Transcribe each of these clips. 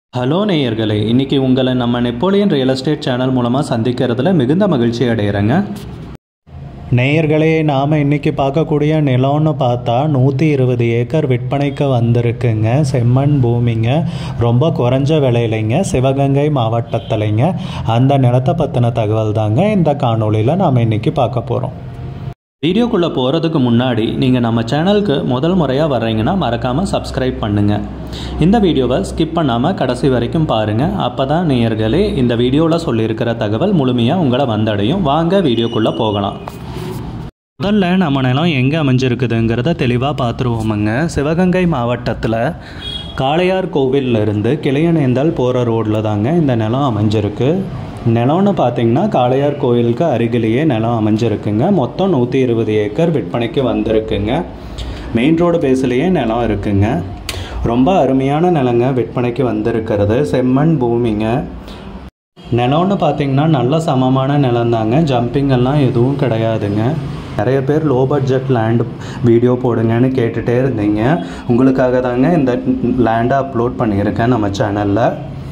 hello நேயர்களே இன்னைக்கு உங்களை நம்ம நெப்போலியன் ரியல் எஸ்டேட் சேனல் மூலமாக சந்திக்கிறதுல மிகுந்த மகிழ்ச்சி அடைகிறேங்க நேயர்களே நாம் இன்றைக்கி பார்க்கக்கூடிய நிலம்னு பார்த்தா நூற்றி இருபது ஏக்கர் விற்பனைக்கு வந்திருக்குங்க செம்மண் பூமிங்க ரொம்ப குறைஞ்ச விலையிலைங்க சிவகங்கை மாவட்டத்துலைங்க அந்த நிலத்தை பற்றின தகவல் தாங்க இந்த காணொளியில் நாம் இன்றைக்கி பார்க்க போகிறோம் வீடியோக்குள்ளே போகிறதுக்கு முன்னாடி நீங்கள் நம்ம சேனலுக்கு முதல் முறையாக வர்றீங்கன்னா மறக்காமல் சப்ஸ்கிரைப் பண்ணுங்கள் இந்த வீடியோவை ஸ்கிப் பண்ணாமல் கடைசி வரைக்கும் பாருங்கள் அப்போ தான் நேயர்களே இந்த வீடியோவில் சொல்லியிருக்கிற தகவல் முழுமையாக உங்களை வந்தடையும் வாங்க வீடியோக்குள்ளே போகலாம் முதல்ல நம்ம நிலம் எங்கே அமைஞ்சிருக்குதுங்கிறத தெளிவாக பார்த்துருவோமுங்க சிவகங்கை மாவட்டத்தில் காளையார் கோவில்ல இருந்து கிளையனேந்தல் போகிற ரோட்டில் தாங்க இந்த நிலம் அமைஞ்சிருக்கு நிலம்னு பார்த்தீங்கன்னா காளையார் கோயிலுக்கு அருகிலேயே நிலம் அமைஞ்சிருக்குங்க மொத்தம் நூற்றி இருபது ஏக்கர் விற்பனைக்கு வந்திருக்குங்க மெயின் ரோடு பேஸ்லேயே நிலம் இருக்குங்க ரொம்ப அருமையான நிலங்க விற்பனைக்கு வந்திருக்கிறது செம்மண் பூமிங்க நிலம்னு பார்த்தீங்கன்னா நல்ல சமமான நிலம் தாங்க ஜம்பிங் எல்லாம் எதுவும் கிடையாதுங்க நிறைய பேர் லோ பட்ஜெட் லேண்ட் வீடியோ போடுங்கன்னு கேட்டுகிட்டே இருந்தீங்க உங்களுக்காக தாங்க இந்த லேண்டை அப்லோட் பண்ணியிருக்கேன் நம்ம சேனலில்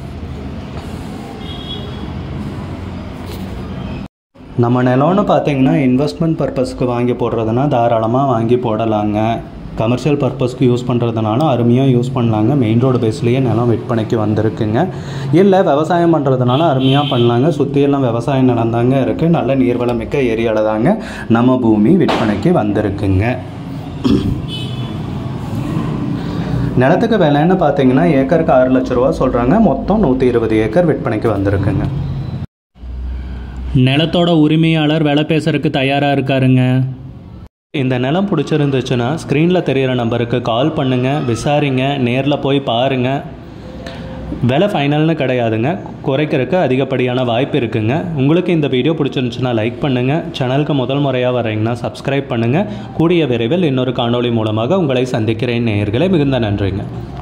நம்ம நிலம்னு பார்த்தீங்கன்னா இன்வெஸ்ட்மெண்ட் பர்பஸ்க்கு வாங்கி போடுறதுனா தாராளமாக வாங்கி போடலாங்க கமர்ஷியல் பர்பஸ்க்கு யூஸ் பண்ணுறதுனால அருமையாக யூஸ் பண்ணலாங்க மெயின் ரோடு பேஸ்லேயே நிலம் விற்பனைக்கு வந்திருக்குங்க இல்லை விவசாயம் பண்ணுறதுனால அருமையாக பண்ணலாங்க சுற்றியெல்லாம் விவசாய நிலம் தாங்க இருக்குது நல்ல நீர்வளம் மிக்க ஏரியாவில் தாங்க நம்ம பூமி விற்பனைக்கு வந்திருக்குங்க நிலத்துக்கு விலைன்னு பார்த்தீங்கன்னா ஏக்கருக்கு ஆறு லட்ச ரூபா சொல்கிறாங்க மொத்தம் நூற்றி இருபது ஏக்கர் விற்பனைக்கு வந்திருக்குங்க நிலத்தோட உரிமையாளர் வேலை பேசுறதுக்கு தயாராக இருக்காருங்க இந்த நிலம் பிடிச்சிருந்துச்சுன்னா ஸ்க்ரீனில் தெரிகிற நம்பருக்கு கால் பண்ணுங்கள் விசாரிங்க நேரில் போய் பாருங்கள் விலை ஃபைனல்னு கிடையாதுங்க குறைக்கிறதுக்கு அதிகப்படியான வாய்ப்பு இருக்குங்க உங்களுக்கு இந்த வீடியோ பிடிச்சிருந்துச்சுன்னா லைக் பண்ணுங்கள் சேனலுக்கு முதல் முறையாக வரீங்கன்னா சப்ஸ்கிரைப் பண்ணுங்கள் கூடிய விரைவில் இன்னொரு காணொளி மூலமாக உங்களை சந்திக்கிறேன் நேயர்களே மிகுந்த நன்றிங்க